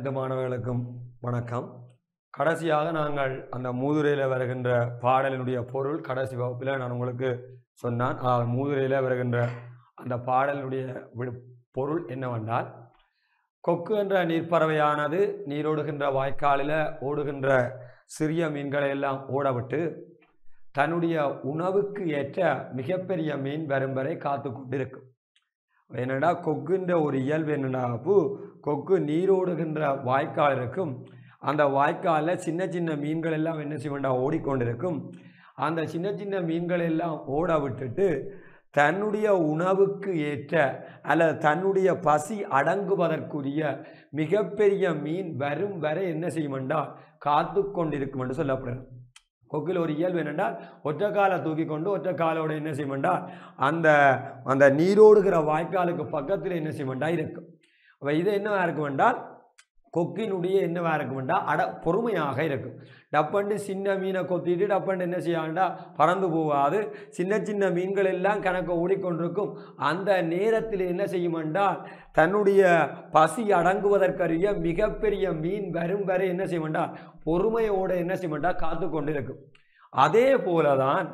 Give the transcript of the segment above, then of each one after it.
அனைத்து மாணவர்களுக்கும் வணக்கம் கடைசியாக நாங்கள் அந்த மூதுரையில் வருகின்ற பாடலினுடைய பொருள் கடைசி வகுப்பில் நான் உங்களுக்கு சொன்னான் அதாவது மூதுரையில் வருகின்ற அந்த பாடலினுடைய விடு- பொருள் என்னவென்றால் கொக்கு என்ற நீர்ப்பறவையானது நீரோடுகின்ற வாய்க்காலில் ஓடுகின்ற சிறிய மீன்களை எல்லாம் ஓடவிட்டு தன்னுடைய உணவுக்கு ஏற்ற மிகப்பெரிய மீன் வரும் வரை காத்து கொண்டிருக்கும் என்னடா கொக்குன்ற ஒரு இயல்பு என்னடா பூ கொக்கு நீரோடுகின்ற வாய்க்கால் இருக்கும் அந்த வாய்க்காலில் சின்ன சின்ன மீன்கள் எல்லாம் என்ன செய்வேண்டா ஓடிக்கொண்டிருக்கும் அந்த சின்ன சின்ன மீன்கள் எல்லாம் ஓட விட்டுட்டு தன்னுடைய உணவுக்கு ஏற்ற அல்லது தன்னுடைய பசி அடங்குவதற்குரிய மிகப்பெரிய மீன் வரும் வரை என்ன செய்யுமெண்டா காத்து கொண்டிருக்கும் என்று சொல்லப்படுறது கொக்கில் ஒரு இயல்பு என்னென்றால் ஒற்றை காலை தூக்கி கொண்டு ஒற்றை காலோட என்ன செய்யமெண்டா அந்த அந்த நீரோடுகிற வாய்க்காலுக்கு பக்கத்தில் என்ன செய்யமெண்டா இருக்கும் அப்போ இது என்னவா இருக்கும் என்றால் கொக்கினுடைய என்னவா இருக்கும் என்றால் அட பொறுமையாக இருக்கும் டப்பண்டு சின்ன மீனை கொத்திட்டு டப்பண்டு என்ன செய்யாண்டா பறந்து போகாது சின்ன சின்ன மீன்கள் எல்லாம் கணக்க ஓடிக்கொண்டிருக்கும் அந்த நேரத்தில் என்ன செய்யும் என்றால் தன்னுடைய பசி அடங்குவதற்கரிய மிகப்பெரிய மீன் வரும் வரை என்ன செய்யும் என்றால் பொறுமையோடு என்ன செய்யும் என்றால் காத்து கொண்டிருக்கும் அதே போலதான்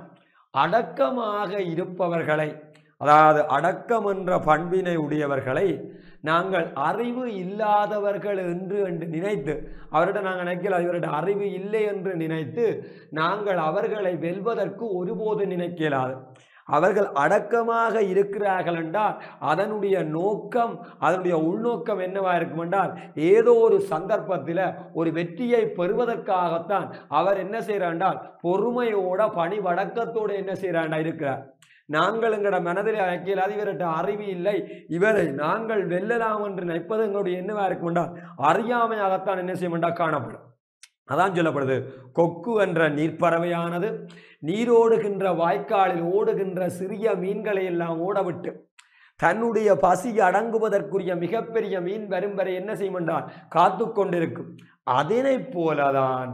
அடக்கமாக இருப்பவர்களை அதாவது அடக்கம் என்ற பண்பினை உடையவர்களை நாங்கள் அறிவு இல்லாதவர்கள் என்று என்று நினைத்து அவரிடம் நாங்கள் நினைக்கல இவருடைய அறிவு இல்லை என்று நினைத்து நாங்கள் அவர்களை வெல்வதற்கு ஒருபோது நினைக்கலாது அவர்கள் அடக்கமாக இருக்கிறார்கள் என்றால் அதனுடைய நோக்கம் அதனுடைய உள்நோக்கம் என்னவா இருக்கும் என்றால் ஏதோ ஒரு சந்தர்ப்பத்தில் ஒரு வெற்றியை பெறுவதற்காகத்தான் அவர் என்ன செய்கிறார் என்றால் பொறுமையோட பணி வடக்கத்தோடு என்ன செய்கிறாண்டா இருக்கிறார் நாங்கள் எங்களோட மனதில் அழைக்கலாது இவர்கிட்ட அறிவு இல்லை இவரை நாங்கள் வெல்லலாம் என்று நினைப்பது எங்களுடைய என்னவா இருக்கும் என்றால் அறியாமையாகத்தான் என்ன செய்யும் என்றால் காணப்படும் அதான் சொல்லப்படுது கொக்கு என்ற நீர்ப்பறவையானது நீரோடுகின்ற வாய்க்காலில் ஓடுகின்ற சிறிய மீன்களை எல்லாம் ஓடவிட்டு தன்னுடைய பசி அடங்குவதற்குரிய மிகப்பெரிய மீன் வரும் வரை என்ன செய்யும் என்றால் காத்து கொண்டிருக்கும் அதனைப் போலதான்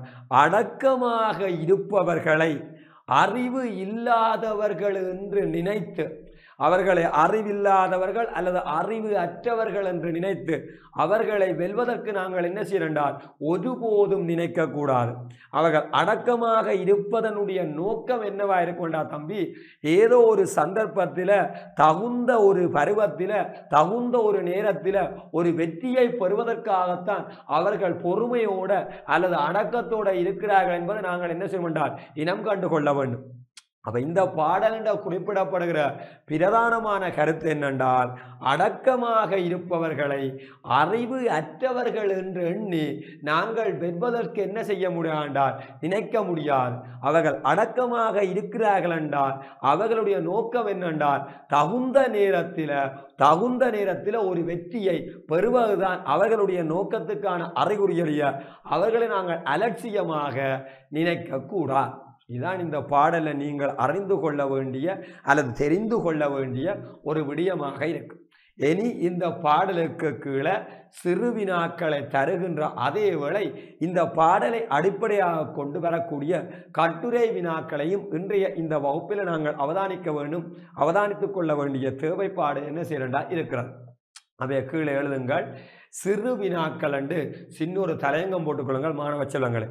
அடக்கமாக இருப்பவர்களை அறிவு இல்லாதவர்கள் என்று நினைத்து அவர்களை அறிவில்லாதவர்கள் அல்லது அறிவு அற்றவர்கள் என்று நினைத்து அவர்களை வெல்வதற்கு நாங்கள் என்ன செய்யண்டால் ஒருபோதும் நினைக்கக்கூடாது அவர்கள் அடக்கமாக இருப்பதனுடைய நோக்கம் என்னவா இருக்கும்டா தம்பி ஏதோ ஒரு சந்தர்ப்பத்தில் தகுந்த ஒரு பருவத்தில் தகுந்த ஒரு நேரத்தில் ஒரு வெற்றியை பெறுவதற்காகத்தான் அவர்கள் பொறுமையோட அல்லது அடக்கத்தோட இருக்கிறார்கள் என்பதை நாங்கள் என்ன செய்ய வேண்டாம் இனம் கண்டு கொள்ள வேண்டும் அப்ப இந்த பாடலிட குறிப்பிடப்படுகிற பிரதானமான கருத்து என்னென்றால் அடக்கமாக இருப்பவர்களை அறிவு அற்றவர்கள் என்று எண்ணி நாங்கள் வெல்வதற்கு என்ன செய்ய முடியாண்டால் நினைக்க முடியாது அவர்கள் அடக்கமாக இருக்கிறார்கள் என்றால் அவர்களுடைய நோக்கம் என்னென்றால் தகுந்த நேரத்தில் தகுந்த நேரத்தில் ஒரு வெற்றியை பெறுவதுதான் அவர்களுடைய நோக்கத்துக்கான அறிகுறியறிய அவர்களை நாங்கள் அலட்சியமாக நினைக்கக்கூடாது இதான் இந்த பாடலை நீங்கள் அறிந்து கொள்ள வேண்டிய அல்லது தெரிந்து கொள்ள வேண்டிய ஒரு விடயமாக இருக்கும் இனி இந்த பாடலுக்கு கீழே சிறு வினாக்களை தருகின்ற அதே வேளை இந்த பாடலை அடிப்படையாக கொண்டு வரக்கூடிய கட்டுரை வினாக்களையும் இன்றைய இந்த வகுப்பில் நாங்கள் அவதானிக்க வேண்டும் அவதானித்துக் கொள்ள வேண்டிய தேவைப்பாடு என்ன செய்யறா இருக்கிறது அதை கீழே எழுதுங்கள் சிறு வினாக்கள் என்று சின்னொரு தலையங்கம் போட்டுக்கொள்ளுங்கள் மாணவ செல்வங்களே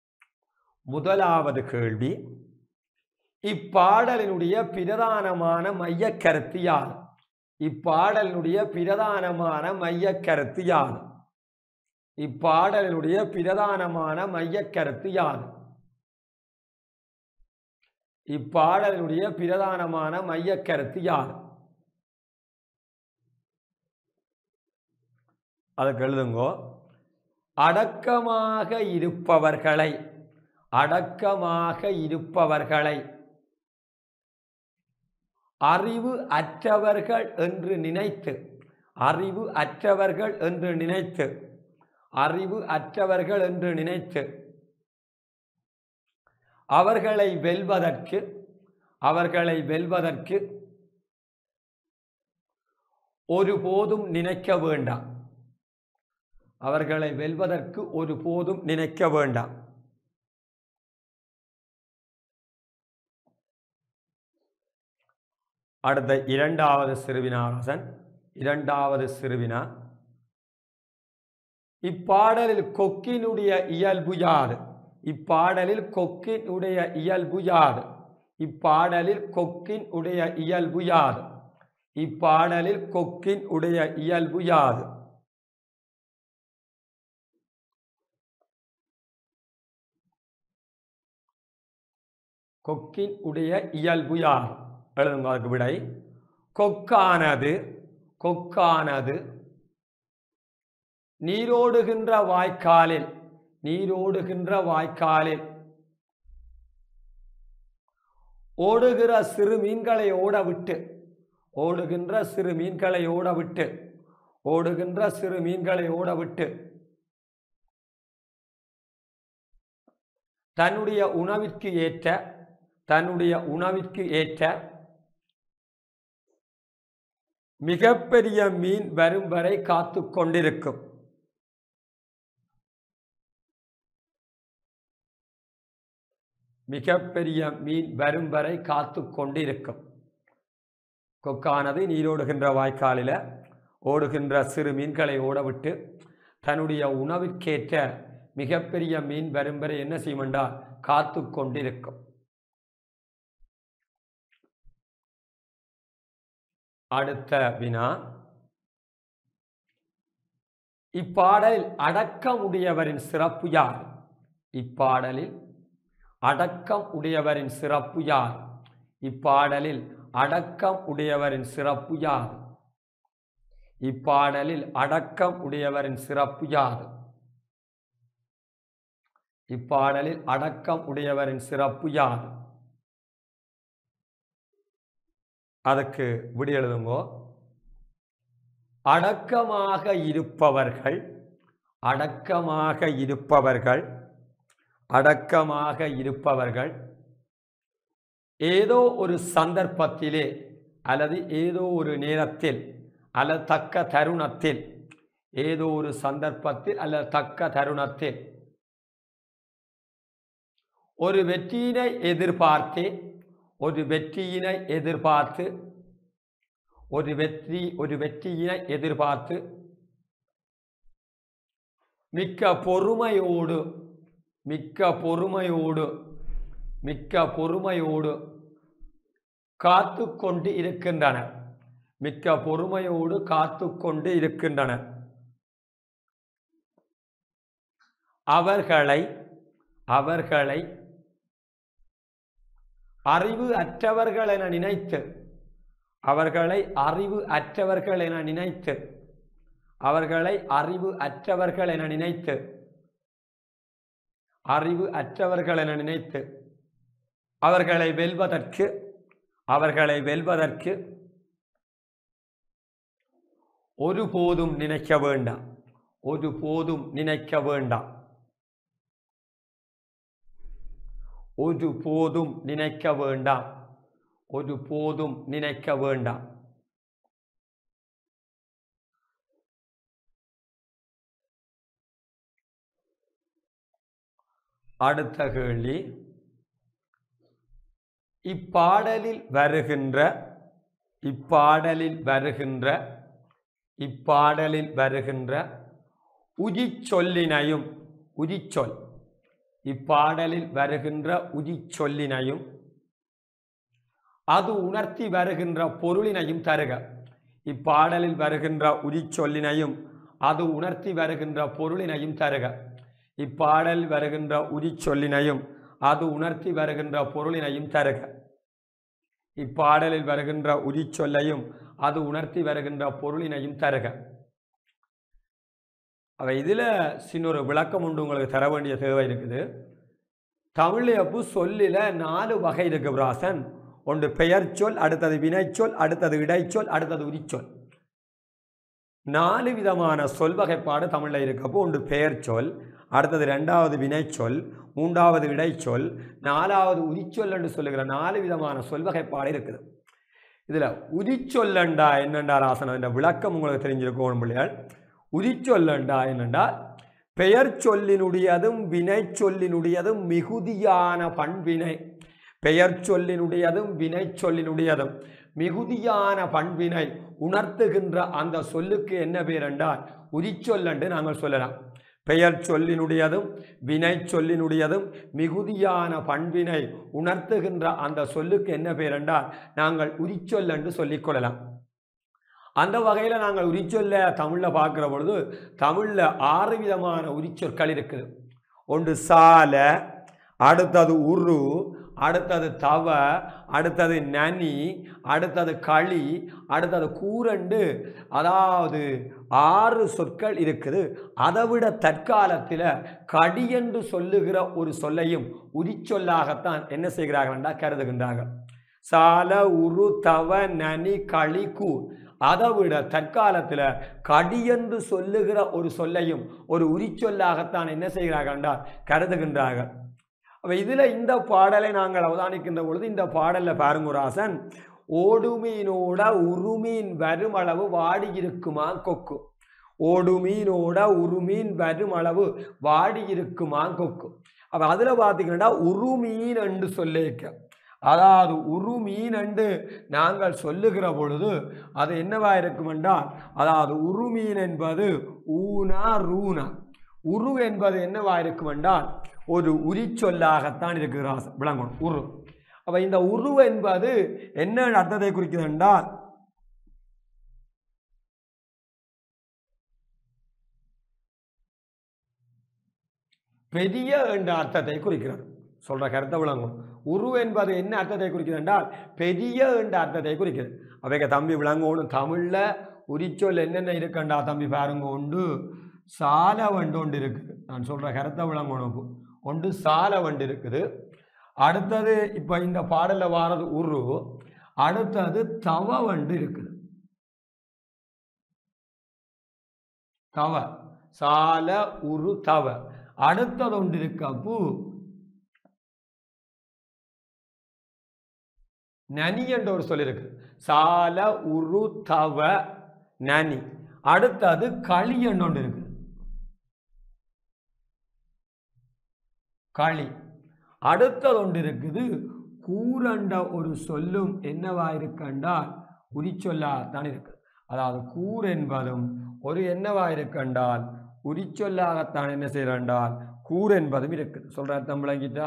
முதலாவது கேள்வி இப்பாடலினுடைய பிரதானமான மையக் கருத்து யார் இப்பாடலினுடைய பிரதானமான மையக் கருத்து யார் இப்பாடலினுடைய பிரதானமான மையக் கருத்து யார் இப்பாடலினுடைய பிரதானமான மையக் கருத்து யார் அதுக்கு எழுதுங்கோ அடக்கமாக இருப்பவர்களை அடக்கமாக இருப்பவர்களை அறிவு அற்றவர்கள் என்று நினைத்து அறிவு அற்றவர்கள் என்று நினைத்து அறிவு அற்றவர்கள் என்று நினைத்து அவர்களை வெல்வதற்கு அவர்களை வெல்வதற்கு ஒருபோதும் நினைக்க வேண்டாம் அவர்களை வெல்வதற்கு ஒருபோதும் நினைக்க வேண்டாம் அடுத்த இரண்டாவது சிறுவினாரசன் இரண்டாவது சிறுவினா இப்பாடலில் கொக்கினுடைய இயல்பு யாது இப்பாடலில் கொக்கினுடைய இயல்பு யாது இப்பாடலில் கொக்கின் உடைய இயல்பு யாது இப்பாடலில் கொக்கின் உடைய இயல்பு யாது கொக்கின் உடைய இயல்பு யாது எழுதுங்க அதுக்கு விடை கொக்கானது கொக்கானது நீரோடுகின்ற வாய்க்காலில் நீரோடுகின்ற வாய்க்காலில் ஓடுகிற சிறு மீன்களை ஓட விட்டு ஓடுகின்ற சிறு மீன்களை ஓட விட்டு ஓடுகின்ற சிறு மீன்களை ஓட விட்டு தன்னுடைய உணவிற்கு ஏற்ற தன்னுடைய உணவிற்கு ஏற்ற மிகப்பெரிய மீன் வரும் வரை காத்து கொண்டிருக்கும் மிகப்பெரிய மீன் வரும் வரை காத்து கொண்டிருக்கும் கொக்கானது நீரோடுகின்ற வாய்க்காலில் ஓடுகின்ற சிறு மீன்களை ஓடவிட்டு தன்னுடைய உணவிற்கேற்ற மிகப்பெரிய மீன் வரும் வரை என்ன செய்யும் என்றால் காத்து கொண்டிருக்கும் அடுத்த வினா இப்பாடலில் அடக்கம் உடையவரின் சிறப்பு யார் இப்பாடலில் அடக்கம் உடையவரின் சிறப்பு யார் இப்பாடலில் அடக்கம் உடையவரின் சிறப்பு யார் இப்பாடலில் அடக்கம் உடையவரின் சிறப்பு யார் இப்பாடலில் அடக்கம் உடையவரின் சிறப்பு யார் அதுக்கு விடி எழுதுங்கோ அடக்கமாக இருப்பவர்கள் அடக்கமாக இருப்பவர்கள் அடக்கமாக இருப்பவர்கள் ஏதோ ஒரு சந்தர்ப்பத்திலே அல்லது ஏதோ ஒரு நேரத்தில் அல்லது தக்க தருணத்தில் ஏதோ ஒரு சந்தர்ப்பத்தில் அல்லது தக்க தருணத்தில் ஒரு வெற்றியினை எதிர்பார்த்து ஒரு வெற்றியினை எதிர்பார்த்து ஒரு வெற்றி ஒரு வெற்றியினை எதிர்பார்த்து மிக்க பொறுமையோடு மிக்க பொறுமையோடு மிக்க பொறுமையோடு காத்து கொண்டு இருக்கின்றனர் மிக்க பொறுமையோடு காத்து கொண்டு இருக்கின்றனர் அவர்களை அவர்களை அறிவு அற்றவர்கள் என நினைத்து அவர்களை அறிவு அற்றவர்கள் என நினைத்து அவர்களை அறிவு அற்றவர்கள் என நினைத்து அறிவு அற்றவர்கள் என நினைத்து அவர்களை வெல்வதற்கு அவர்களை வெல்வதற்கு ஒருபோதும் நினைக்க வேண்டாம் ஒருபோதும் நினைக்க வேண்டாம் ஒரு போதும் நினைக்க வேண்டாம் ஒரு போதும் நினைக்க வேண்டாம் அடுத்த கேள்வி இப்பாடலில் வருகின்ற இப்பாடலில் வருகின்ற இப்பாடலில் வருகின்ற உரிச்சொல்லினையும் உரிச்சொல் இப்பாடலில் வருகின்ற உரிச்சொல்லினையும் அது உணர்த்தி வருகின்ற பொருளினையும் தருக இப்பாடலில் வருகின்ற உரிச்சொல்லினையும் அது உணர்த்தி வருகின்ற பொருளினையும் தருக இப்பாடலில் வருகின்ற உரிச்சொல்லினையும் அது உணர்த்தி வருகின்ற பொருளினையும் தருக இப்பாடலில் வருகின்ற உரிச்சொல்லையும் அது உணர்த்தி வருகின்ற பொருளினையும் தருக அவை இதில் சின்ன ஒரு விளக்கம் உண்டு உங்களுக்கு தர வேண்டிய தேவை இருக்குது தமிழப்பு சொல்லில் நாலு வகை இருக்கு பிராசன் ஒன்று பெயர் சொல் அடுத்தது வினைச்சொல் அடுத்தது இடைச்சொல் அடுத்தது உரிச்சொல் நாலு விதமான சொல் வகைப்பாடு தமிழில் இருக்கப்போ ஒன்று பெயர் சொல் அடுத்தது ரெண்டாவது வினைச்சொல் மூன்றாவது இடைச்சொல் நாலாவது உரிச்சொல் என்று சொல்லுகிற நாலு விதமான சொல் வகைப்பாடு இருக்குது இதில் உரிச்சொல்லண்டா என்னண்டா ராசனம் என்ற விளக்கம் உங்களுக்கு தெரிஞ்சிருக்கும் பிள்ளைகள் உரிச்சொல்லண்டா என்னண்டா பெயர் சொல்லினுடையதும் வினை சொல்லினுடையதும் மிகுதியான பண்பினை பெயர் சொல்லினுடையதும் வினை சொல்லினுடையதும் மிகுதியான பண்பினை உணர்த்துகின்ற அந்த சொல்லுக்கு என்ன பேர் என்றால் உரிச்சொல் என்று நாங்கள் சொல்லலாம் பெயர் சொல்லினுடையதும் வினை சொல்லினுடையதும் மிகுதியான பண்பினை உணர்த்துகின்ற அந்த சொல்லுக்கு என்ன பெயர் என்றால் நாங்கள் உரிச்சொல் என்று சொல்லிக்கொள்ளலாம் அந்த வகையில் நாங்கள் உரிச்சொல்ல தமிழில் பார்க்குற பொழுது தமிழில் ஆறு விதமான உரிச்சொற்கள் இருக்குது ஒன்று சால அடுத்தது உரு அடுத்தது தவ அடுத்தது நனி அடுத்தது களி அடுத்தது கூரண்டு அதாவது ஆறு சொற்கள் இருக்குது அதை விட தற்காலத்தில் கடி என்று சொல்லுகிற ஒரு சொல்லையும் உரிச்சொல்லாகத்தான் என்ன செய்கிறார்கள் என்றால் கருதுகின்றார்கள் சால உரு தவ நனி களி கூர் அதை விட தற்காலத்தில் கடி என்று சொல்லுகிற ஒரு சொல்லையும் ஒரு உரிச்சொல்லாகத்தான் என்ன செய்கிறார்கள் என்றால் கருதுகின்றார்கள் அப்போ இதில் இந்த பாடலை நாங்கள் அவதானிக்கின்ற பொழுது இந்த பாடலில் பாருங்குராசன் ஓடுமீனோட உருமீன் வருமளவு வாடி இருக்குமா கொக்கு ஓடுமீனோட உருமீன் வருமளவு வாடி இருக்குமா கொக்கு அப்போ அதில் பார்த்தீங்கன்னா உருமீன் என்று சொல்லியிருக்க அதாவது உரு மீன் என்று நாங்கள் சொல்லுகிற பொழுது அது என்னவா இருக்கும் என்றால் அதாவது உரு மீன் என்பது ஊனா ரூனா உரு என்பது என்னவா இருக்கும் என்றால் ஒரு உரிச்சொல்லாகத்தான் இருக்கிறார் விளங்கணும் உரு அப்ப இந்த உரு என்பது என்ன அர்த்தத்தை குறிக்கிறது என்றால் பெரிய என்ற அர்த்தத்தை குறிக்கிறது சொல்ற கருத்தை விளங்கும் உரு என்பது என்ன அர்த்தத்தை குறிக்கிறது என்றால் பெரிய என்ற அர்த்தத்தை குறிக்கிறது அவைக்கு தம்பி விளங்கணும் தமிழ்ல உரிச்சொல் என்னென்ன இருக்குண்டா தம்பி பாருங்க உண்டு சால வண்டு ஒன்று இருக்குது நான் சொல்ற கருத்தை விளங்கணும் ஒன்று சால வண்டு இருக்குது அடுத்தது இப்போ இந்த பாடல்ல வாரது உரு அடுத்தது தவ வண்டு இருக்குது தவ சால உரு தவ அடுத்தது ஒன்று இருக்கு அப்போ நனி என்ற ஒரு சொல் இருக்கு சால உரு தவ நனி அடுத்தது களி என்று ஒன்று இருக்கு களி அடுத்தது ஒன்று இருக்குது கூரண்ட ஒரு சொல்லும் என்னவா இருக்கண்டால் உரிச்சொல்லாகத்தான் இருக்கு அதாவது கூர் என்பதும் ஒரு என்னவா இருக்கண்டால் உரிச்சொல்லாகத்தான் என்ன செய்யறால் கூர் என்பதும் இருக்குது சொல்ற அர்த்தம் விளங்கிட்டா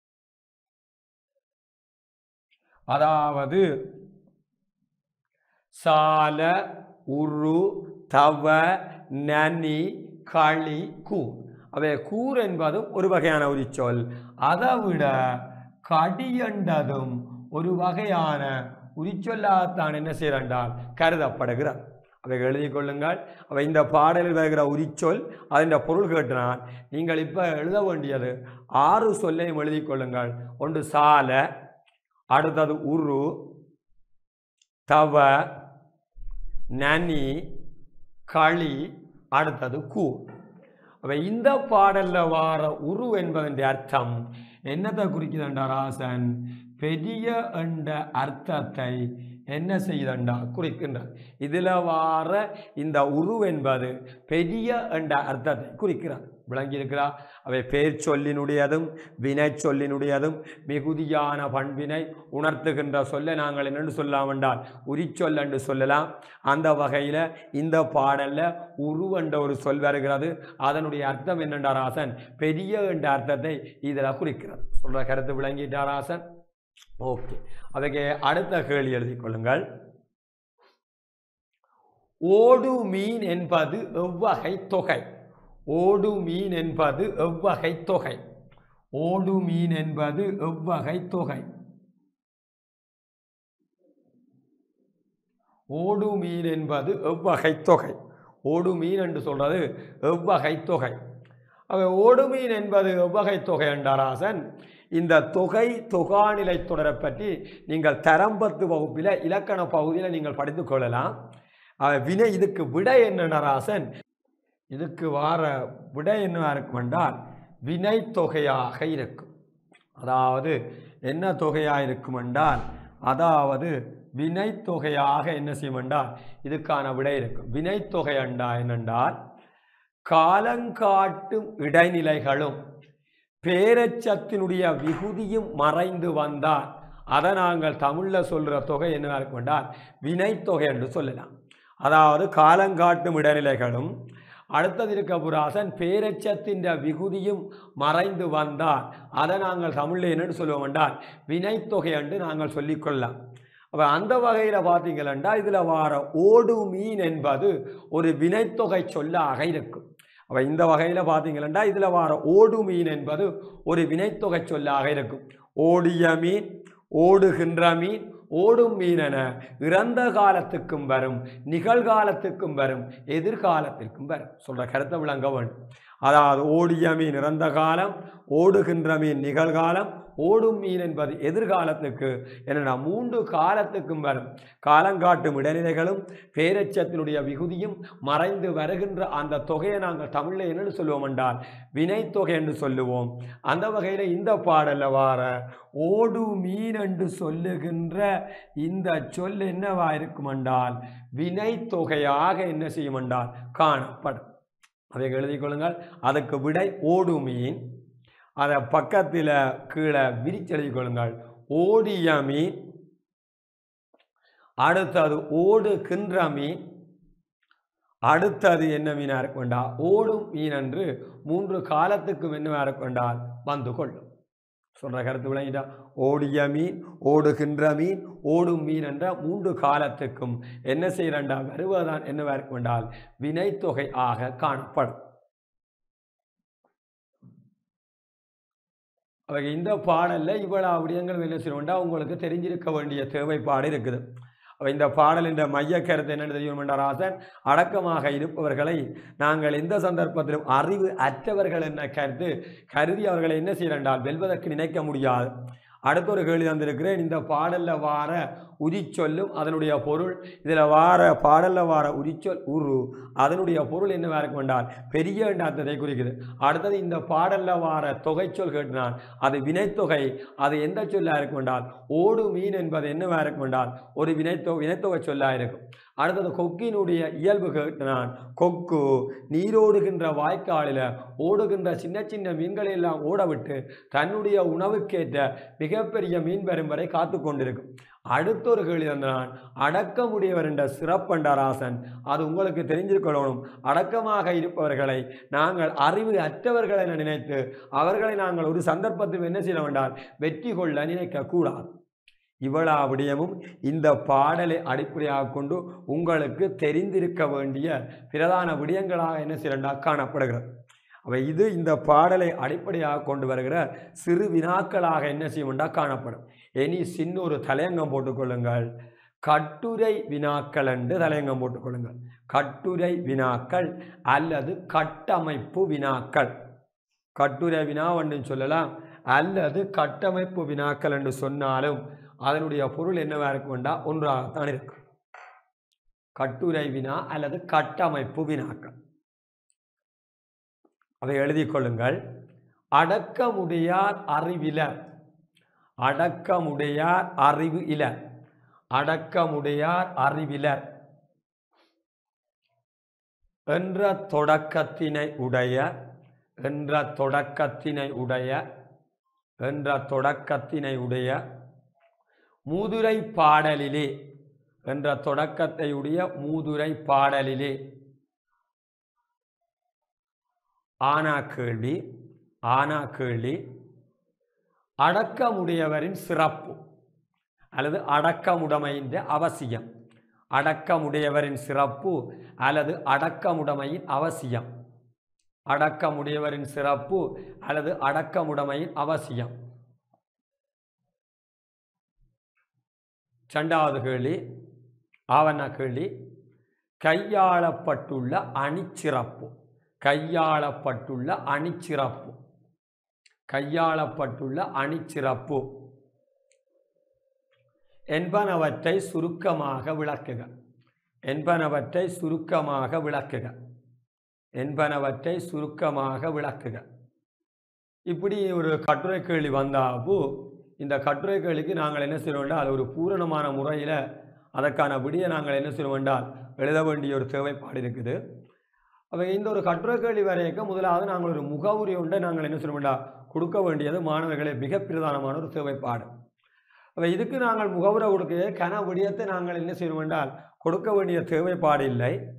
அதாவது சால உரு தவ நனி களி கூர் அவை கூர் என்பதும் ஒரு வகையான உரிச்சொல் அதை விட கடியண்டதும் ஒரு வகையான உரிச்சொல்லாகத்தான் என்ன செய்யறால் கருதப்படுகிறார் அவை எழுதி கொள்ளுங்கள் அவை இந்த பாடலில் வருகிற உரிச்சொல் அதன் பொருள் கேட்டினால் நீங்கள் இப்போ எழுத வேண்டியது ஆறு சொல்லையும் எழுதி கொள்ளுங்கள் ஒன்று சால அடுத்தது உரு தவ நனி களி அடுத்தது கூ அப்ப இந்த பாடல்ல வார உரு என்பதன் அர்த்தம் என்னத்தை குறிக்குதுண்டா ராசன் பெரிய என்ற அர்த்தத்தை என்ன செய்தண்டா குறிக்கின்றார் இதில் வார இந்த உரு என்பது பெரிய என்ற அர்த்தத்தை குறிக்கிறார் விளங்கி இருக்கிறா அவை பேர் சொல்லினுடையதும் வினை சொல்லினுடையதும் மிகுதியான பண்பினை உணர்த்துகின்ற சொல்ல நாங்கள் என்னென்று சொல்லலாம் என்றால் உரிச்சொல் என்று சொல்லலாம் அந்த வகையில் இந்த பாடலில் உரு என்ற ஒரு சொல் வருகிறது அதனுடைய அர்த்தம் என்னென்றார் ராசன் பெரிய என்ற அர்த்தத்தை இதில் குறிக்கிறது சொல்கிற கருத்து விளங்கிட்டார் ராசன் ஓகே அதுக்கு அடுத்த கேள்வி எழுதி கொள்ளுங்கள் ஓடு மீன் என்பது எவ்வகை தொகை ஓடு மீன் என்பது எவ்வகை தொகை ஓடு மீன் என்பது எவ்வகை தொகை ஓடு மீன் என்பது எவ்வகை தொகை ஓடு மீன் என்று சொல்றது எவ்வகை தொகை அவை ஓடு மீன் என்பது எவ்வகை தொகை என்றாராசன் இந்த தொகை தொகாநிலை தொடரை பற்றி நீங்கள் தரம்பத்து வகுப்பில் இலக்கண பகுதியில் நீங்கள் படித்துக் கொள்ளலாம் அவை வினை இதுக்கு விடை என்ன ராசன் இதுக்கு வார விடை என்னவா இருக்கும் என்றால் வினை தொகையாக இருக்கும் அதாவது என்ன தொகையாக இருக்கும் என்றால் அதாவது வினை தொகையாக என்ன செய்யும் என்றால் இதுக்கான விடை இருக்கும் வினை தொகை என்றா என்னென்றால் காலங்காட்டும் இடைநிலைகளும் பேரச்சத்தினுடைய விகுதியும் மறைந்து வந்தால் அதை நாங்கள் தமிழில் சொல்கிற தொகை என்னவா இருக்கும் என்றால் வினைத்தொகை என்று சொல்லலாம் அதாவது காலங்காட்டும் இடைநிலைகளும் அடுத்தது இருக்க புராசன் பேரச்சத்தின் விகுதியும் மறைந்து வந்தால் அதை நாங்கள் தமிழில் என்னன்னு சொல்லுவோம் என்றால் வினைத்தொகை என்று நாங்கள் சொல்லிக்கொள்ளலாம் அப்போ அந்த வகையில் பார்த்தீங்களா இதில் வார ஓடு மீன் என்பது ஒரு வினைத்தொகை சொல்லாக இருக்கும் அப்போ இந்த வகையில் பார்த்தீங்களா இதில் வார ஓடு மீன் என்பது ஒரு வினைத்தொகை சொல்லாக இருக்கும் ஓடிய மீன் ஓடுகின்ற மீன் ஓடும் மீனென இறந்த காலத்துக்கும் வரும் நிகழ்காலத்துக்கும் வரும் எதிர்காலத்திற்கும் வரும் சொல்கிற கருத்தை விளங்க வேண்டும் அதாவது ஓடிய மீன் இறந்த காலம் ஓடுகின்ற மீன் நிகழ்காலம் ஓடும் மீன் என்பது எதிர்காலத்துக்கு என்னென்னா மூன்று காலத்துக்கும் வரும் காலங்காட்டும் இடைநிலைகளும் பேரச்சத்தினுடைய விகுதியும் மறைந்து வருகின்ற அந்த தொகையை நாங்கள் தமிழில் என்னென்னு சொல்லுவோம் என்றால் வினைத்தொகை என்று சொல்லுவோம் அந்த வகையில் இந்த பாடலில் வார ஓடு மீன் என்று சொல்லுகின்ற இந்த சொல் என்னவா இருக்கும் என்றால் வினைத்தொகையாக என்ன செய்யும் என்றால் காணப்படும் அதை எழுதிக் கொள்ளுங்கள் அதுக்கு விடை ஓடு மீன் அதை பக்கத்தில் கீழே விரிச்சு எழுதிக் கொள்ளுங்கள் ஓடிய மீன் அடுத்தது ஓடுகின்ற மீன் அடுத்தது என்ன மீனாக இருக்க வேண்டாம் ஓடும் மீன் என்று மூன்று காலத்துக்கும் என்னவாக இருக்க வேண்டால் வந்து கொள்ளும் சொல்கிற கருத்து விளங்கிட்டா ஓடிய மீன் ஓடுகின்ற மீன் ஓடும் மீன் என்ற மூன்று காலத்துக்கும் என்ன செய்யறண்டா வருவதுதான் என்னவா இருக்க வேண்டால் வினைத்தொகை ஆக காணப்படும் அவங்க இந்த பாடலில் இவ்வளவு விடயங்கள் என்ன செய்யணும்டா உங்களுக்கு தெரிஞ்சிருக்க வேண்டிய தேவைப்பாடு இருக்குது அப்ப இந்த பாடலின் மைய கருத்து என்னென்னு தெரியும் என்ற ராசன் அடக்கமாக இருப்பவர்களை நாங்கள் எந்த சந்தர்ப்பத்திலும் அறிவு அற்றவர்கள் என்ற கருத்து கருதி அவர்களை என்ன செய்யறால் வெல்வதற்கு நினைக்க முடியாது அடுத்த ஒரு கேள்வி தந்திருக்கிறேன் இந்த பாடலில் வார உரிச்சொல்லும் அதனுடைய பொருள் இதில் வார பாடலில் வார உரிச்சொல் உரு அதனுடைய பொருள் என்னவா இருக்க வேண்டால் பெரிய அர்த்தத்தை குறிக்குது அடுத்தது இந்த பாடலில் வார தொகைச்சொல் கேட்டினான் அது வினைத்தொகை அது எந்த சொல்லாக இருக்க வேண்டால் ஓடு மீன் என்பது என்னவா இருக்க வேண்டால் ஒரு வினைத்தொ வினைத்தொகை சொல்லாக இருக்கும் அடுத்தது கொக்கினுடைய இயல்பு கேட்டினான் கொக்கு நீரோடுகின்ற வாய்க்காலில் ஓடுகின்ற சின்ன சின்ன மீன்களை எல்லாம் ஓட விட்டு தன்னுடைய உணவுக்கேற்ற மிகப்பெரிய மீன் வரும் வரை காத்து கொண்டிருக்கும் அடுத்த ஒரு கேள்வி தந்தான் அடக்கமுடையவர் என்ற சிறப்பண்டராசன் அது உங்களுக்கு தெரிஞ்சிருக்கணும் அடக்கமாக இருப்பவர்களை நாங்கள் அறிவு அற்றவர்கள் என நினைத்து அவர்களை நாங்கள் ஒரு சந்தர்ப்பத்தில் என்ன செய்ய வேண்டால் வெற்றி கொள்ள நினைக்கக்கூடாது இவ்வளவு விடயமும் இந்த பாடலை அடிப்படையாக கொண்டு உங்களுக்கு தெரிந்திருக்க வேண்டிய பிரதான விடயங்களாக என்ன செய்யண்டா காணப்படுகிறது அவை இது இந்த பாடலை அடிப்படையாக கொண்டு வருகிற சிறு வினாக்களாக என்ன செய்யும்டா காணப்படும் இனி சின்ன ஒரு தலையங்கம் போட்டுக்கொள்ளுங்கள் கட்டுரை வினாக்கள் என்று தலையங்கம் போட்டுக்கொள்ளுங்கள் கட்டுரை வினாக்கள் அல்லது கட்டமைப்பு வினாக்கள் கட்டுரை வினாவென்று சொல்லலாம் அல்லது கட்டமைப்பு வினாக்கள் என்று சொன்னாலும் அதனுடைய பொருள் என்னவா இருக்கும்டா ஒன்றாகத்தான் இருக்கும் கட்டுரை வினா அல்லது கட்டமைப்பு வினாக்கள் அதை எழுதிக் கொள்ளுங்கள் அடக்கமுடையார் அறிவிலர் அடக்கமுடையார் அறிவு இலர் அடக்கமுடையார் அறிவிலர் என்ற தொடக்கத்தினை உடைய என்ற தொடக்கத்தினை உடைய என்ற தொடக்கத்தினை உடைய மூதுரை பாடலிலே என்ற தொடக்கத்தை உடைய மூதுரை பாடலிலே ஆனா கேள்வி ஆனா கேள்வி அடக்கமுடையவரின் சிறப்பு அல்லது அடக்கமுடைமையின் அவசியம் அடக்கமுடையவரின் சிறப்பு அல்லது அடக்கமுடைமையின் அவசியம் அடக்கமுடையவரின் சிறப்பு அல்லது அடக்கமுடைமையின் அவசியம் ரெண்டாவது கேள்வி ஆவண கேள்வி கையாளப்பட்டுள்ள அணிச்சிறப்பு கையாளப்பட்டுள்ள அணிச்சிறப்பு கையாளப்பட்டுள்ள அணிச்சிறப்பு என்பனவற்றை சுருக்கமாக விளக்குக என்பனவற்றை சுருக்கமாக விளக்குக என்பனவற்றை சுருக்கமாக விளக்குக இப்படி ஒரு கட்டுரை கேள்வி வந்தாப்போ இந்த கட்டுரை கேள்விக்கு நாங்கள் என்ன செய்வோம் என்றால் ஒரு பூரணமான முறையில் அதற்கான விடியை நாங்கள் என்ன செய்வோம் என்றால் எழுத வேண்டிய ஒரு தேவைப்பாடு இருக்குது அப்போ இந்த ஒரு கட்டுரை கேள்வி வரையக்க முதலாவது நாங்கள் ஒரு முகவுரை ஒன்றை நாங்கள் என்ன செய்வோம் என்றால் கொடுக்க வேண்டியது மாணவர்களே மிக பிரதானமான ஒரு தேவைப்பாடு அப்போ இதுக்கு நாங்கள் முகவுரை கொடுக்க கன விடயத்தை நாங்கள் என்ன செய்வோம் என்றால் கொடுக்க வேண்டிய தேவைப்பாடு இல்லை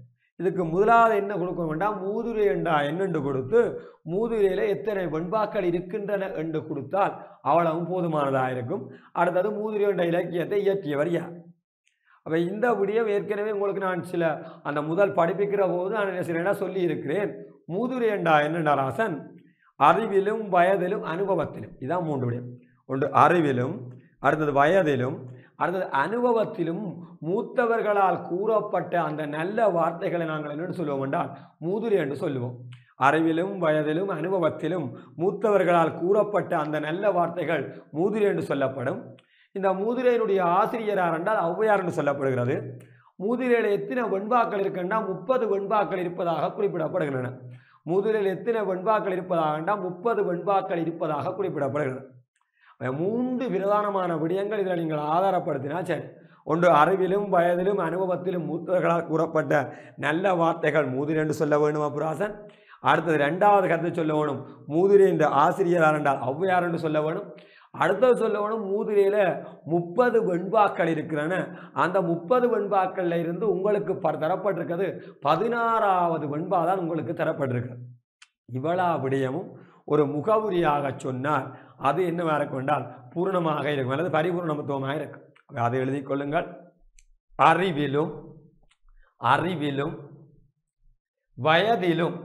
இதுக்கு முதலாவது என்ன கொடுக்க வேண்டாம் மூதுரை என்றா என்னென்று கொடுத்து மூதுரையில் எத்தனை வெண்பாக்கள் இருக்கின்றன என்று கொடுத்தால் அவ்வளவும் போதுமானதாக இருக்கும் அடுத்தது மூதுரை என்ற இலக்கியத்தை இயற்றியவர் யார் அப்போ இந்த விடியம் ஏற்கனவே உங்களுக்கு நான் சில அந்த முதல் படிப்பிக்கிற போது நான் என்ன சில சொல்லி இருக்கிறேன் மூதுரை என்றா என்னென்ன ராசன் அறிவிலும் வயதிலும் அனுபவத்திலும் இதான் மூன்று விடயம் ஒன்று அறிவிலும் அடுத்தது வயதிலும் அடுத்தது அனுபவத்திலும் மூத்தவர்களால் கூறப்பட்ட அந்த நல்ல வார்த்தைகளை நாங்கள் என்னென்னு சொல்லுவோம் என்றால் மூதுரை என்று சொல்லுவோம் அறிவிலும் வயதிலும் அனுபவத்திலும் மூத்தவர்களால் கூறப்பட்ட அந்த நல்ல வார்த்தைகள் மூதுரை என்று சொல்லப்படும் இந்த மூதுரையினுடைய ஆசிரியரார் என்றால் ஔவையார் என்று சொல்லப்படுகிறது மூதுரையில் எத்தனை வெண்பாக்கள் இருக்குன்னா முப்பது வெண்பாக்கள் இருப்பதாக குறிப்பிடப்படுகின்றன மூதுரையில் எத்தனை வெண்பாக்கள் இருப்பதாக முப்பது வெண்பாக்கள் இருப்பதாக குறிப்பிடப்படுகிறது மூன்று பிரதானமான விடயங்கள் இதில் நீங்கள் ஆதாரப்படுத்தினால் சரி ஒன்று அறிவிலும் வயதிலும் அனுபவத்திலும் மூத்தவர்களால் கூறப்பட்ட நல்ல வார்த்தைகள் மூதிரை என்று சொல்ல வேண்டும் அப்புராசன் அடுத்தது ரெண்டாவது கருத்தை சொல்ல வேணும் மூதிரை என்ற ஆசிரியரார் என்றால் ஔவையார் என்று சொல்ல வேணும் அடுத்தது சொல்ல வேணும் மூதிரையில் முப்பது வெண்பாக்கள் இருக்கிறன அந்த முப்பது வெண்பாக்களில் இருந்து உங்களுக்கு ப தரப்பட்டிருக்கிறது பதினாறாவது வெண்பா தான் உங்களுக்கு தரப்பட்டிருக்கிறது இவ்வளா விடயமும் ஒரு முகவுரியாக சொன்னால் அது என்னவாக இருக்கும் என்றால் பூர்ணமாக இருக்கும் அல்லது பரிபூர்ணமத்துவமாக இருக்கும் அதை எழுதி கொள்ளுங்கள் அறிவிலும் அறிவிலும் வயதிலும்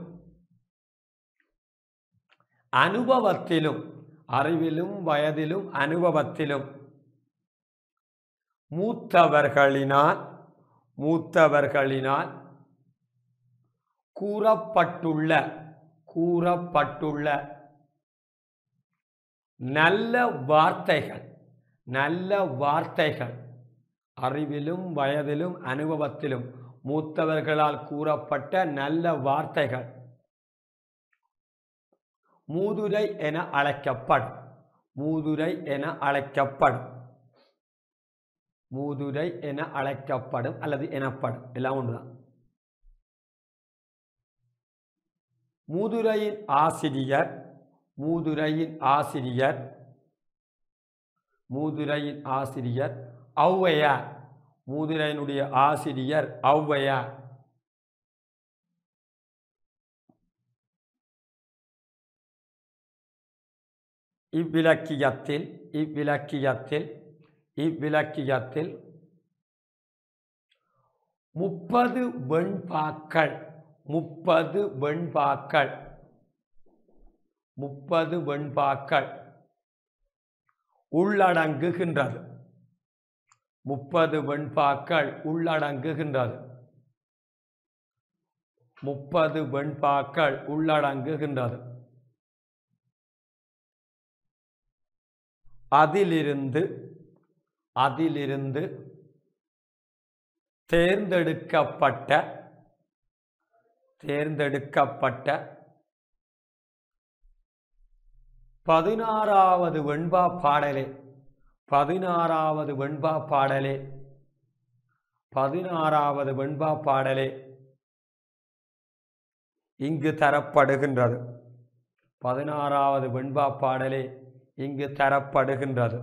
அனுபவத்திலும் அறிவிலும் வயதிலும் அனுபவத்திலும் மூத்தவர்களினால் மூத்தவர்களினால் கூறப்பட்டுள்ள கூறப்பட்டுள்ள நல்ல வார்த்தைகள் நல்ல வார்த்தைகள் அறிவிலும் வயதிலும் அனுபவத்திலும் மூத்தவர்களால் கூறப்பட்ட நல்ல வார்த்தைகள் மூதுரை என அழைக்கப்படும் மூதுரை என அழைக்கப்படும் மூதுரை என அழைக்கப்படும் அல்லது எனப்படும் எல்லாம் ஒன்றுதான் மூதுரையின் ஆசிரியர் மூதுரையின் ஆசிரியர் மூதுரையின் ஆசிரியர் ஔவையார் மூதுரையினுடைய ஆசிரியர் ஔவையார் இவ்விலக்கியத்தில் இவ்விலக்கியத்தில் இவ்விலக்கியத்தில் முப்பது வெண்பாக்கள் முப்பது வெண்பாக்கள் முப்பது வெண்பாக்கள் உள்ளடங்குகின்றது முப்பது வெண்பாக்கள் உள்ளடங்குகின்றது முப்பது வெண்பாக்கள் உள்ளடங்குகின்றது அதிலிருந்து அதிலிருந்து தேர்ந்தெடுக்கப்பட்ட தேர்ந்தெடுக்கப்பட்ட பதினாறாவது வெண்பா பாடலே பதினாறாவது வெண்பா பாடலே பதினாறாவது வெண்பா பாடலே இங்கு தரப்படுகின்றது பதினாறாவது வெண்பா பாடலே இங்கு தரப்படுகின்றது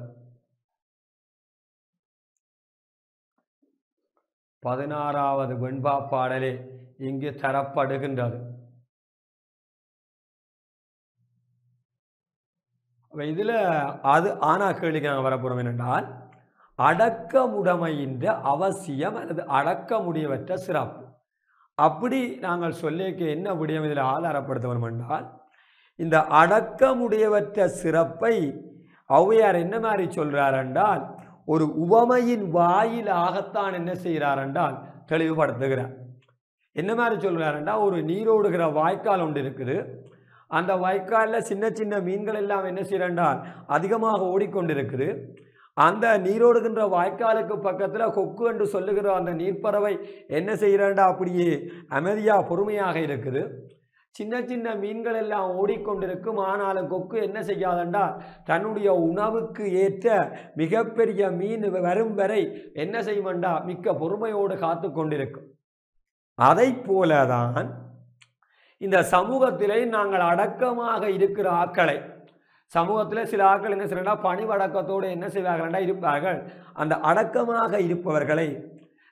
பதினாறாவது வெண்பா பாடலே இங்கு தரப்படுகின்றது இதில் அது ஆனா கேள்விக்கு நாங்கள் வரப்போகிறோம் என்னென்றால் அடக்கமுடைமையின் அவசியம் அல்லது அடக்கமுடையவற்ற சிறப்பு அப்படி நாங்கள் சொல்லிக்க என்ன விடயம் இதில் ஆதாரப்படுத்த வேண்டும் என்றால் இந்த அடக்கமுடையவற்ற சிறப்பை ஔவையார் என்ன மாதிரி சொல்கிறார் என்றால் ஒரு உவமையின் வாயிலாகத்தான் என்ன செய்கிறார் என்றால் தெளிவுபடுத்துகிறார் என்ன மாதிரி சொல்கிறார் என்றால் ஒரு நீரோடுகிற வாய்க்கால் ஒன்று இருக்குது அந்த வாய்க்காலில் சின்ன சின்ன மீன்கள் எல்லாம் என்ன செய்கிறால் அதிகமாக ஓடிக்கொண்டிருக்குது அந்த நீரோடுகின்ற வாய்க்காலுக்கு பக்கத்தில் கொக்கு என்று சொல்லுகிற அந்த நீர்ப்பறவை என்ன செய்கிறாண்டா அப்படியே அமைதியாக பொறுமையாக இருக்குது சின்ன சின்ன மீன்கள் எல்லாம் ஓடிக்கொண்டிருக்கும் ஆனாலும் கொக்கு என்ன செய்யாதண்டா தன்னுடைய உணவுக்கு ஏற்ற மிகப்பெரிய மீன் வரும் வரை என்ன செய்வண்டா மிக்க பொறுமையோடு காத்து கொண்டிருக்கும் அதை போலதான் இந்த சமூகத்திலே நாங்கள் அடக்கமாக இருக்கிற ஆக்களை சமூகத்தில் சில ஆக்கள் என்ன செய்யறா பணிவடக்கத்தோடு என்ன செய்வார்கள்டா இருப்பார்கள் அந்த அடக்கமாக இருப்பவர்களை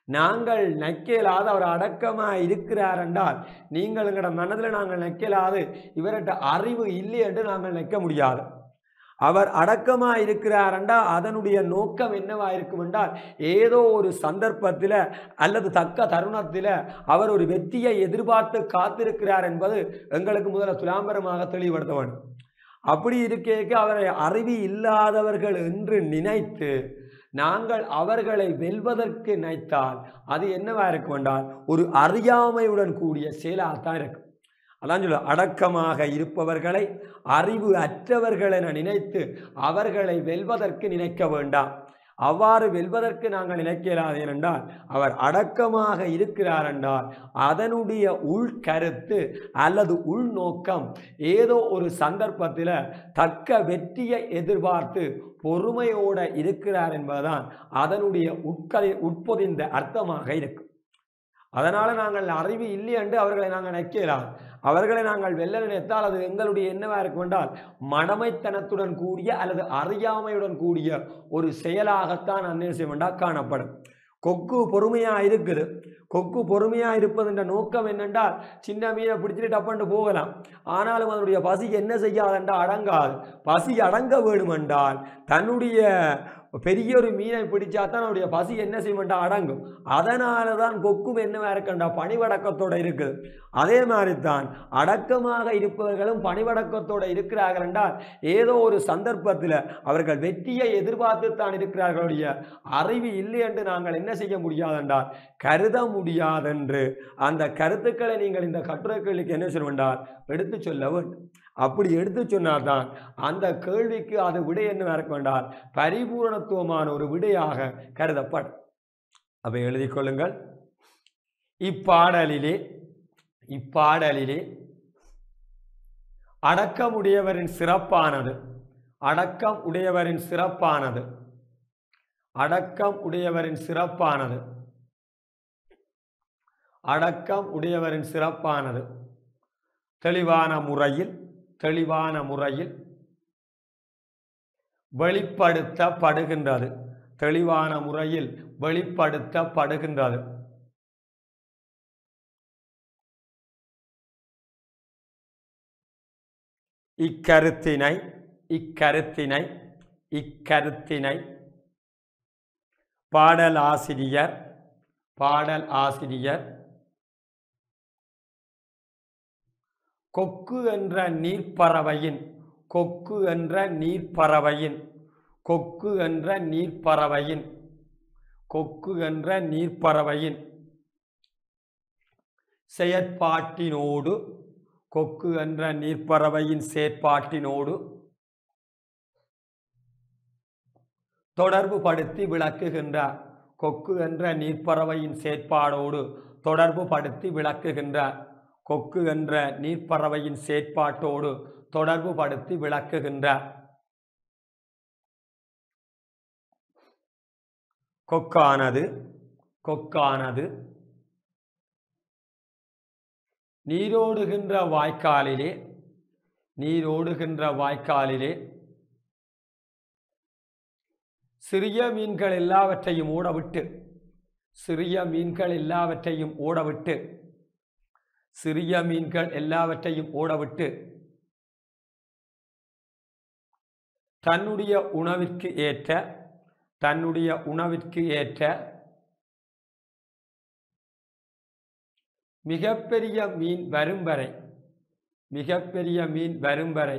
நாங்கள் நெக்கலாது அவர் அடக்கமாக இருக்கிறார் என்றால் நீங்கள் எங்களோட மனதில் நாங்கள் நெக்கலாது இவர்கிட்ட அறிவு இல்லை என்று நாங்கள் நிற்க முடியாது அவர் அடக்கமாக இருக்கிறார் என்றால் அதனுடைய நோக்கம் என்னவா இருக்கும் என்றால் ஏதோ ஒரு சந்தர்ப்பத்தில் அல்லது தக்க தருணத்தில் அவர் ஒரு வெற்றியை எதிர்பார்த்து காத்திருக்கிறார் என்பது எங்களுக்கு முதல்ல துலாம்பரமாக தெளிவுபடுத்த வேண்டும் அப்படி இருக்கேக்க அவரை அறிவி இல்லாதவர்கள் என்று நினைத்து நாங்கள் அவர்களை வெல்வதற்கு நினைத்தால் அது என்னவா இருக்கும் என்றால் ஒரு அறியாமையுடன் கூடிய செயலாகத்தான் இருக்கும் அதான் சொல்ல அடக்கமாக இருப்பவர்களை அறிவு அற்றவர்கள் என நினைத்து அவர்களை வெல்வதற்கு நினைக்க வேண்டாம் அவ்வாறு வெல்வதற்கு நாங்கள் நினைக்கிறாது ஏனென்றால் அவர் அடக்கமாக இருக்கிறார் என்றால் அதனுடைய உள்கருத்து அல்லது உள்நோக்கம் ஏதோ ஒரு சந்தர்ப்பத்தில் தக்க வெற்றியை எதிர்பார்த்து பொறுமையோட இருக்கிறார் என்பதுதான் அதனுடைய உட்கதை உட்பொதிந்த அர்த்தமாக இருக்கும் அதனால் நாங்கள் அறிவு இல்லை என்று அவர்களை நாங்கள் நினைக்கலாம் அவர்களை நாங்கள் வெல்ல நினைத்தால் அது எங்களுடைய என்னவா இருக்கும் என்றால் மடமைத்தனத்துடன் கூடிய அல்லது அறியாமையுடன் கூடிய ஒரு செயலாகத்தான் அந்நியம் என்றால் காணப்படும் கொக்கு பொறுமையாக இருக்குது கொக்கு பொறுமையாக இருப்பதுன்ற நோக்கம் என்னென்றால் சின்ன மீனை பிடிச்சிட்டு டப்பண்டு போகலாம் ஆனாலும் அதனுடைய பசி என்ன செய்யாதென்றால் அடங்காது பசி அடங்க வேணுமென்றால் தன்னுடைய பெரிய ஒரு மீனை பிடிச்சா தான் அவருடைய பசி என்ன செய்யமெண்டா அடங்கும் அதனால தான் கொக்கும் என்னவா இருக்கண்டா பணிவடக்கத்தோடு இருக்குது அதே மாதிரி தான் அடக்கமாக இருப்பவர்களும் பணிவடக்கத்தோடு இருக்கிறார்கள் என்றால் ஏதோ ஒரு சந்தர்ப்பத்தில் அவர்கள் வெற்றியை எதிர்பார்த்து தான் இருக்கிறார்களுடைய அறிவு இல்லை என்று நாங்கள் என்ன செய்ய முடியாதென்றால் கருத முடியாதென்று அந்த கருத்துக்களை நீங்கள் இந்த கட்டுரை கேள்விக்கு என்ன சொல்ல வேண்டால் எடுத்து சொல்ல வேண்டும் அப்படி எடுத்து சொன்னால்தான் அந்த கேள்விக்கு அது விடை என்ன இருக்க வேண்டால் பரிபூரணத்துவமான ஒரு விடையாக கருதப்படும் அப்போ எழுதிக் கொள்ளுங்கள் இப்பாடலிலே இப்பாடலிலே அடக்கமுடையவரின் சிறப்பானது அடக்கம் உடையவரின் சிறப்பானது அடக்கம் உடையவரின் சிறப்பானது அடக்கம் உடையவரின் சிறப்பானது தெளிவான முறையில் தெளிவான முறையில் வெளிப்படுத்தப்படுகின்றது தெளிவான முறையில் வெளிப்படுத்தப்படுகின்றது இக்கருத்தினை இக்கருத்தினை இக்கருத்தினை பாடல் ஆசிரியர் பாடல் ஆசிரியர் கொக்கு என்ற நீர்ப்பறவையின் கொக்கு என்ற நீர்ப்பறவையின் கொக்கு என்ற நீர்ப்பறவையின் கொக்கு என்ற நீர்ப்பறவையின் செயற்பாட்டினோடு கொக்கு என்ற நீர்ப்பறவையின் செயற்பாட்டினோடு தொடர்பு படுத்தி விளக்குகின்றார் கொக்கு என்ற நீர்ப்பறவையின் செயற்பாடோடு தொடர்பு படுத்தி விளக்குகின்றார் கொக்கு என்ற நீர்ப்பறவையின் செயற்பாட்டோடு தொடர்பு படுத்தி விளக்குகின்றார் கொக்கானது கொக்கானது நீரோடுகின்ற வாய்க்காலிலே நீரோடுகின்ற வாய்க்காலிலே சிறிய மீன்கள் எல்லாவற்றையும் ஓடவிட்டு சிறிய மீன்கள் எல்லாவற்றையும் ஓடவிட்டு சிறிய மீன்கள் எல்லாவற்றையும் ஓடவிட்டு தன்னுடைய உணவிற்கு ஏற்ற தன்னுடைய உணவிற்கு ஏற்ற மிகப்பெரிய மீன் வரும் வரை மிகப்பெரிய மீன் வரும் வரை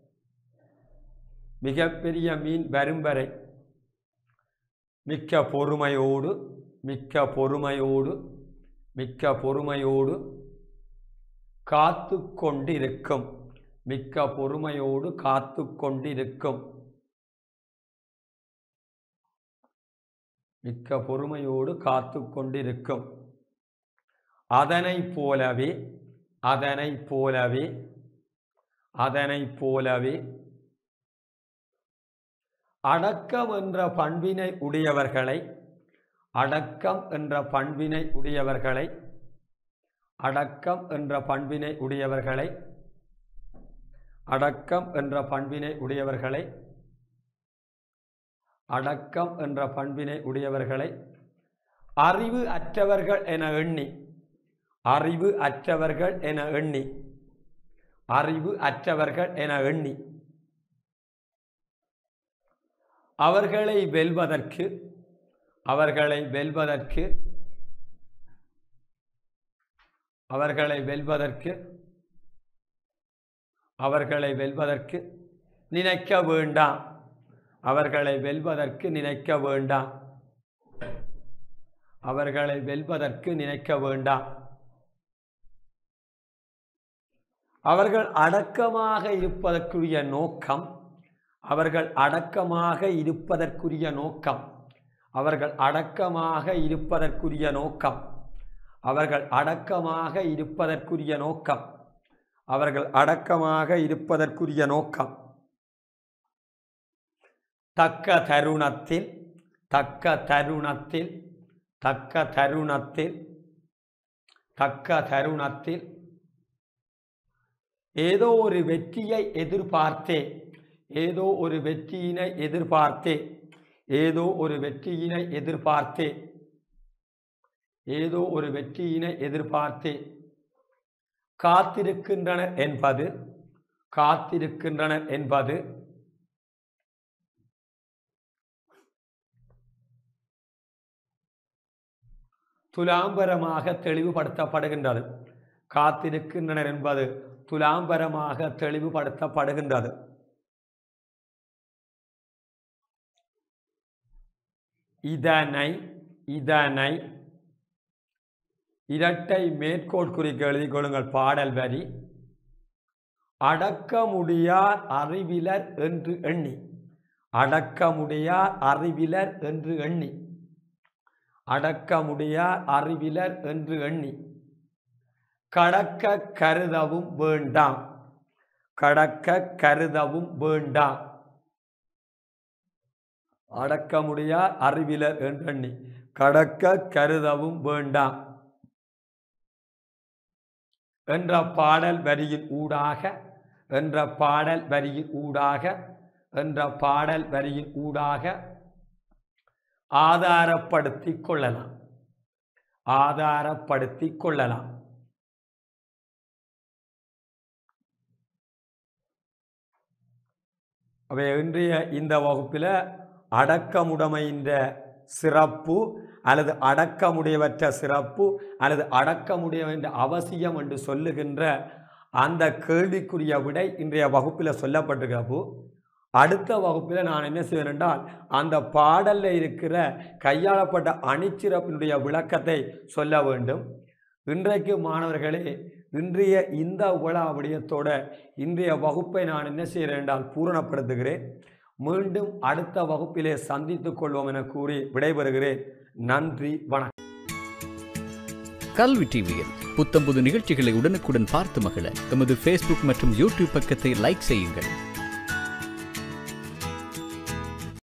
மிகப்பெரிய மீன் வரும் வரை மிக்க பொறுமையோடு மிக்க பொறுமையோடு மிக்க பொறுமையோடு காத்து கொண்டிருக்கும் மிக்க பொறுமையோடு காத்து கொண்டிருக்கும் மிக்க பொறுமையோடு காத்து கொண்டிருக்கும் அதனைப் போலவே அதனைப் போலவே அதனைப் போலவே அடக்கம் என்ற பண்பினை உடையவர்களை அடக்கம் என்ற பண்பினை உடையவர்களை அடக்கம் என்ற பண்பினை உடையவர்களை அடக்கம் என்ற பண்பினை உடையவர்களை அடக்கம் என்ற பண்பினை உடையவர்களை அறிவு அற்றவர்கள் என எண்ணி அறிவு அற்றவர்கள் என எண்ணி அறிவு அற்றவர்கள் என எண்ணி அவர்களை வெல்வதற்கு அவர்களை வெல்வதற்கு அவர்களை வெல்வதற்கு அவர்களை வெல்வதற்கு நினைக்க வேண்டாம் அவர்களை வெல்வதற்கு நினைக்க வேண்டாம் அவர்களை வெல்வதற்கு நினைக்க வேண்டாம் அவர்கள் அடக்கமாக இருப்பதற்குரிய நோக்கம் அவர்கள் அடக்கமாக இருப்பதற்குரிய நோக்கம் அவர்கள் அடக்கமாக இருப்பதற்குரிய நோக்கம் அவர்கள் அடக்கமாக இருப்பதற்குரிய நோக்கம் அவர்கள் அடக்கமாக இருப்பதற்குரிய நோக்கம் தக்க தருணத்தில் தக்க தருணத்தில் தக்க தருணத்தில் தக்க தருணத்தில் ஏதோ ஒரு வெற்றியை எதிர்பார்த்தே ஏதோ ஒரு வெற்றியினை எதிர்பார்த்தே ஏதோ ஒரு வெற்றியினை எதிர்பார்த்தே ஏதோ ஒரு வெற்றியினை எதிர்பார்த்தே காத்திருக்கின்றனர் என்பது காத்திருக்கின்றனர் என்பது துலாம்பரமாக தெளிவுபடுத்தப்படுகின்றது காத்திருக்கின்றனர் என்பது துலாம்பரமாக தெளிவுபடுத்தப்படுகின்றது இதனை இதனை இரட்டை மேற்கோள் குறிக்க எழுதிக் கொள்ளுங்கள் பாடல் வரி அடக்க முடியார் அறிவிலர் என்று எண்ணி அடக்க முடியார் அறிவிலர் என்று எண்ணி அடக்க முடியார் அறிவிலர் என்று எண்ணி கடக்க கருதவும் வேண்டாம் கடக்க கருதவும் வேண்டாம் அடக்க முடியார் அறிவிலர் என்று எண்ணி கடக்க கருதவும் வேண்டாம் என்ற பாடல் வரியின் ஊடாக என்ற பாடல் வரியின் ஊடாக என்ற பாடல் வரியின் ஊடாக ஆதாரப்படுத்திக் கொள்ளலாம் ஆதாரப்படுத்திக் கொள்ளலாம் அவை இன்றைய இந்த வகுப்பில் அடக்கமுடைமையின் சிறப்பு அல்லது அடக்கமுடையவற்ற சிறப்பு அல்லது அடக்கமுடையவன்ற அவசியம் என்று சொல்லுகின்ற அந்த கேள்விக்குரிய விடை இன்றைய வகுப்பில் சொல்லப்பட்டிருக்கிறப்போ அடுத்த வகுப்பில் நான் என்ன செய்வேன் என்றால் அந்த பாடலில் இருக்கிற கையாளப்பட்ட அணிச்சிறப்பினுடைய விளக்கத்தை சொல்ல வேண்டும் இன்றைக்கு மாணவர்களே இன்றைய இந்த உலா விடயத்தோட இன்றைய வகுப்பை நான் என்ன செய்கிறேன் என்றால் பூரணப்படுத்துகிறேன் மீண்டும் அடுத்த வகுப்பிலே சந்தித்துக் கொள்வோம் என கூறி விடைபெறுகிறேன் நன்றி வணக்கம் கல்வி டிவியில் புத்தம்புது நிகழ்ச்சிகளை உடனுக்குடன் பார்த்து மகிழ எமது ஃபேஸ்புக் மற்றும் யூடியூப் பக்கத்தை லைக் செய்யுங்கள்